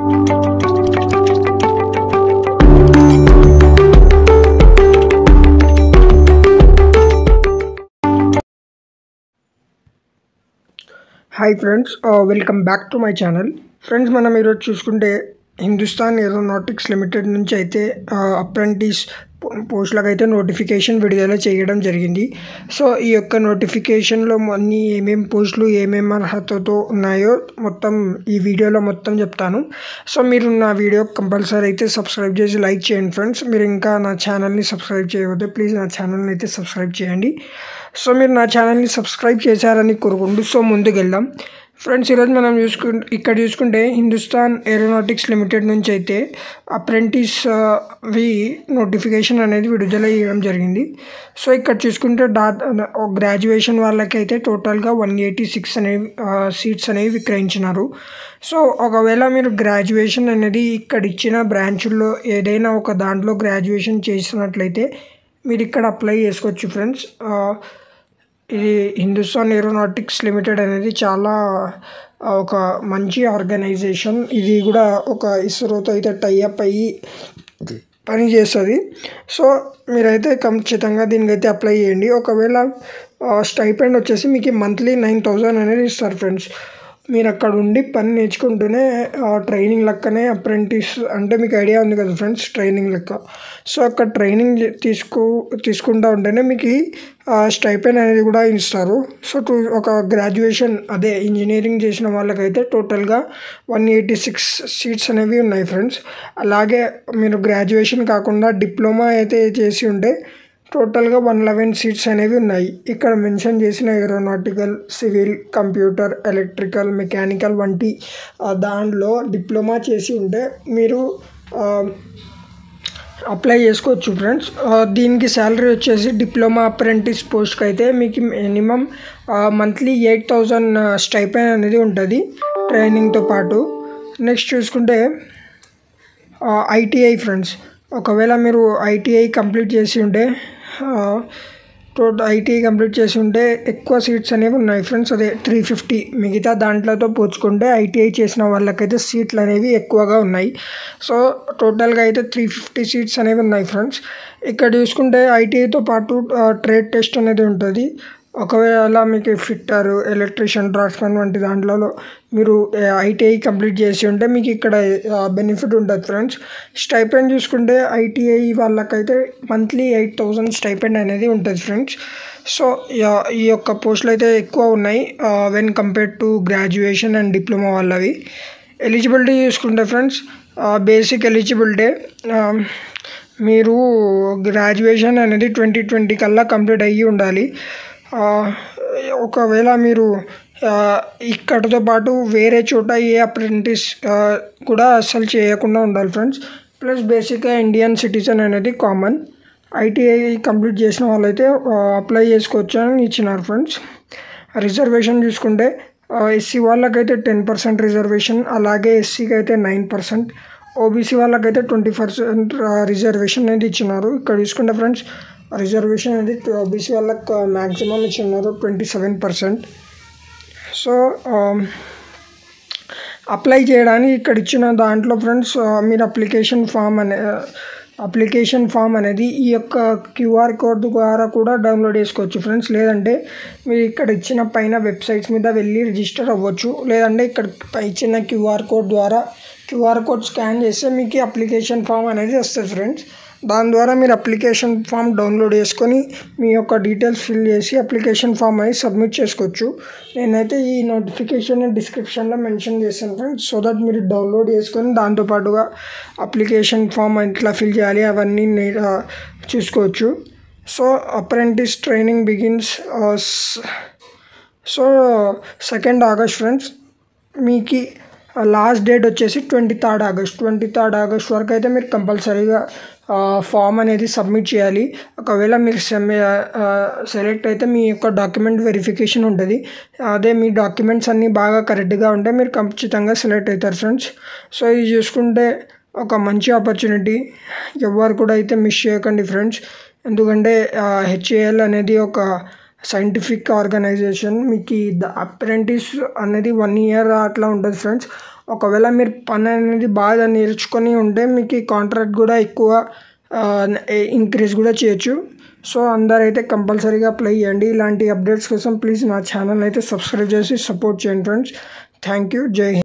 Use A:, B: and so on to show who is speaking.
A: hi friends welcome back to my channel friends మనం ఈరోజు చూసుకుంటే హిందుస్థాన్ ఏరోనాటిక్స్ లిమిటెడ్ నుంచి అయితే అప్రెంటిస్ పోస్టులకు అయితే నోటిఫికేషన్ విడుదల చేయడం జరిగింది సో ఈ యొక్క నోటిఫికేషన్లో అన్ని ఏమేమి పోస్టులు ఏమేమి అర్హతతో ఉన్నాయో మొత్తం ఈ వీడియోలో మొత్తం చెప్తాను సో మీరు నా వీడియో కంపల్సరీ అయితే సబ్స్క్రైబ్ చేసి లైక్ చేయండి ఫ్రెండ్స్ మీరు ఇంకా నా ఛానల్ని సబ్స్క్రైబ్ చేయకపోతే ప్లీజ్ నా ఛానల్ని అయితే సబ్స్క్రైబ్ చేయండి సో మీరు నా ఛానల్ని సబ్స్క్రైబ్ చేశారని కోరుకుంటూ సో ముందుకు వెళ్దాం ఫ్రెండ్స్ ఈరోజు మనం చూసుకుంటే ఇక్కడ చూసుకుంటే హిందుస్థాన్ ఏరోనాటిక్స్ లిమిటెడ్ నుంచి అయితే అప్రెంటిస్ వి నోటిఫికేషన్ అనేది విడుదల చేయడం జరిగింది సో ఇక్కడ చూసుకుంటే డా గ్రాడ్యుయేషన్ వాళ్ళకైతే టోటల్గా వన్ ఎయిటీ సిక్స్ అనేవి సీట్స్ అనేవి విక్రయించినారు సో ఒకవేళ మీరు గ్రాడ్యుయేషన్ అనేది ఇక్కడ ఇచ్చిన బ్రాంచుల్లో ఏదైనా ఒక దాంట్లో గ్రాడ్యుయేషన్ చేసినట్లయితే మీరు ఇక్కడ అప్లై చేసుకోవచ్చు ఫ్రెండ్స్ ఇది హిందుస్థాన్ ఏరోనాటిక్స్ లిమిటెడ్ అనేది చాలా ఒక మంచి ఆర్గనైజేషన్ ఇది కూడా ఒక ఇస్రోతో అయితే టైఅప్ అయ్యి పని చేస్తుంది సో మీరైతే ఖచ్చితంగా దీనికైతే అప్లై చేయండి ఒకవేళ స్టైపెండ్ వచ్చేసి మీకు మంత్లీ నైన్ థౌజండ్ అనేది ఇస్తారు ఫ్రెండ్స్ మీరు అక్కడ ఉండి పని నేర్చుకుంటూనే ట్రైనింగ్ లెక్కనే అప్రెంటిస్ అంటే మీకు ఐడియా ఉంది కదా ఫ్రెండ్స్ ట్రైనింగ్ లెక్క సో అక్కడ ట్రైనింగ్ తీసుకో తీసుకుంటూ ఉంటేనే మీకు స్టైపెండ్ అనేది కూడా ఇస్తారు సో టూ ఒక గ్రాడ్యుయేషన్ అదే ఇంజనీరింగ్ చేసిన వాళ్ళకైతే టోటల్గా వన్ ఎయిటీ సిక్స్ సీట్స్ అనేవి ఉన్నాయి ఫ్రెండ్స్ అలాగే మీరు గ్రాడ్యుయేషన్ కాకుండా డిప్లొమా అయితే చేసి ఉంటే టోటల్గా వన్ లెవెన్ సీట్స్ అనేవి ఉన్నాయి ఇక్కడ మెన్షన్ చేసిన aeronautical civil computer electrical mechanical వంటి దాంట్లో డిప్లొమా చేసి ఉంటే మీరు అప్లై చేసుకోవచ్చు ఫ్రెండ్స్ దీనికి శాలరీ వచ్చేసి డిప్లొమా అప్రెంటిస్ పోస్ట్కి అయితే మీకు minimum monthly eight thousand stipend అనేది ఉంటుంది ట్రైనింగ్తో పాటు నెక్స్ట్ చూసుకుంటే ఐటీఐ ఫ్రెండ్స్ ఒకవేళ మీరు ఐటీఐ కంప్లీట్ చేసి ఉంటే టోటల్ ఐటీఐ కంప్లీట్ చేసి ఉంటే ఎక్కువ సీట్స్ అనేవి ఉన్నాయి ఫ్రెండ్స్ అదే త్రీ ఫిఫ్టీ మిగతా దాంట్లతో పోల్చుకుంటే ఐటీఐ చేసిన వాళ్ళకైతే సీట్లు అనేవి ఎక్కువగా ఉన్నాయి సో టోటల్గా అయితే త్రీ ఫిఫ్టీ సీట్స్ అనేవి ఉన్నాయి ఫ్రెండ్స్ ఇక్కడ చూసుకుంటే ఐటీఐతో పాటు ట్రేడ్ టెస్ట్ అనేది ఉంటుంది ఒకవేళ మీకు ఫిట్టర్ ఎలక్ట్రీషియన్ డ్రాఫ్ట్మెన్ వంటి దాంట్లో మీరు ఐటీఐ కంప్లీట్ చేసి ఉంటే మీకు ఇక్కడ బెనిఫిట్ ఉంటుంది ఫ్రెండ్స్ స్టైపెండ్ చూసుకుంటే ఐటీఐ వాళ్ళకైతే మంత్లీ ఎయిట్ థౌజండ్ స్టైపెండ్ అనేది ఉంటుంది ఫ్రెండ్స్ సో ఈ యొక్క పోస్టులు అయితే ఎక్కువ ఉన్నాయి when compared to graduation and diploma వాళ్ళవి ఎలిజిబిలిటీ చూసుకుంటే ఫ్రెండ్స్ బేసిక్ ఎలిజిబిలిటీ మీరు గ్రాడ్యుయేషన్ అనేది ట్వంటీ ట్వంటీ కల్లా కంప్లీట్ అయ్యి ఉండాలి ఒకవేళ మీరు ఇక్కడితో పాటు వేరే చోట ఏ అప్రెంటిస్ కూడా అస్సలు చేయకుండా ఉండాలి ఫ్రెండ్స్ ప్లస్ బేసిక్గా ఇండియన్ సిటిజన్ అనేది కామన్ ఐటీఐ కంప్లీట్ చేసిన వాళ్ళైతే అప్లై చేసుకోవచ్చు అని ఇచ్చినారు ఫ్రెండ్స్ రిజర్వేషన్ చూసుకుంటే ఎస్సీ వాళ్ళకైతే టెన్ పర్సెంట్ రిజర్వేషన్ అలాగే ఎస్సీకి అయితే నైన్ పర్సెంట్ ఓబీసీ వాళ్ళకైతే ట్వంటీ పర్సెంట్ రిజర్వేషన్ అనేది ఇచ్చినారు ఇక్కడ చూసుకుంటే ఫ్రెండ్స్ రిజర్వేషన్ అనేది ఓబీసీ వాళ్ళకి మ్యాక్సిమం ఇచ్చినారు twenty seven percent so apply చేయడానికి ఇక్కడ ఇచ్చిన దాంట్లో ఫ్రెండ్స్ మీరు అప్లికేషన్ ఫామ్ అనే అప్లికేషన్ ఫామ్ అనేది ఈ యొక్క క్యూఆర్ కోడ్ ద్వారా కూడా డౌన్లోడ్ చేసుకోవచ్చు ఫ్రెండ్స్ లేదంటే మీరు ఇక్కడ ఇచ్చిన పైన వెబ్సైట్స్ మీద వెళ్ళి రిజిస్టర్ అవ్వచ్చు లేదంటే ఇక్కడ ఇచ్చిన క్యూఆర్ కోడ్ ద్వారా క్యూఆర్ కోడ్ స్కాన్ చేస్తే మీకు అప్లికేషన్ ఫామ్ అనేది వస్తుంది ఫ్రెండ్స్ దాని ద్వారా మీరు అప్లికేషన్ ఫామ్ డౌన్లోడ్ చేసుకొని మీ యొక్క డీటెయిల్స్ ఫిల్ చేసి అప్లికేషన్ ఫామ్ అనేది సబ్మిట్ చేసుకోవచ్చు నేనైతే ఈ నోటిఫికేషన్ డిస్క్రిప్షన్లో మెన్షన్ చేస్తాను ఫ్రెండ్స్ సో దట్ మీరు డౌన్లోడ్ చేసుకొని దాంతోపాటుగా అప్లికేషన్ ఫామ్ ఎట్లా ఫిల్ చేయాలి అవన్నీ చూసుకోవచ్చు so apprentice training begins so second August friends మీకు లాస్ట్ డేట్ వచ్చేసి twenty third August twenty third August వరకు అయితే మీరు కంపల్సరీగా ఫామ్ అనేది సబ్మిట్ చేయాలి ఒకవేళ మీరు సెలెక్ట్ అయితే మీ యొక్క డాక్యుమెంట్ వెరిఫికేషన్ ఉంటుంది అదే మీ డాక్యుమెంట్స్ అన్నీ బాగా కరెక్ట్గా ఉంటే మీరు ఖచ్చితంగా సెలెక్ట్ అవుతారు ఫ్రెండ్స్ సో ఇది చూసుకుంటే ఒక మంచి ఆపర్చునిటీ ఎవరు కూడా అయితే మిస్ చేయకండి ఫ్రెండ్స్ ఎందుకంటే హెచ్ఏఎల్ అనేది ఒక సైంటిఫిక్ ఆర్గనైజేషన్ మీకు ద అప్రెంటిస్ అనేది వన్ ఇయర్ అట్లా ఉంటుంది ఫ్రెండ్స్ ఒకవేళ మీరు పని అనేది బాగా నేర్చుకొని ఉంటే మీకు ఈ కాంట్రాక్ట్ కూడా ఎక్కువ ఇంక్రీజ్ కూడా చేయొచ్చు సో అందరైతే కంపల్సరీగా అప్లై చేయండి ఇలాంటి అప్డేట్స్ కోసం ప్లీజ్ నా ఛానల్ అయితే సబ్స్క్రైబ్ చేసి సపోర్ట్ చేయండి ఫ్రెండ్స్ థ్యాంక్ యూ జై హింద్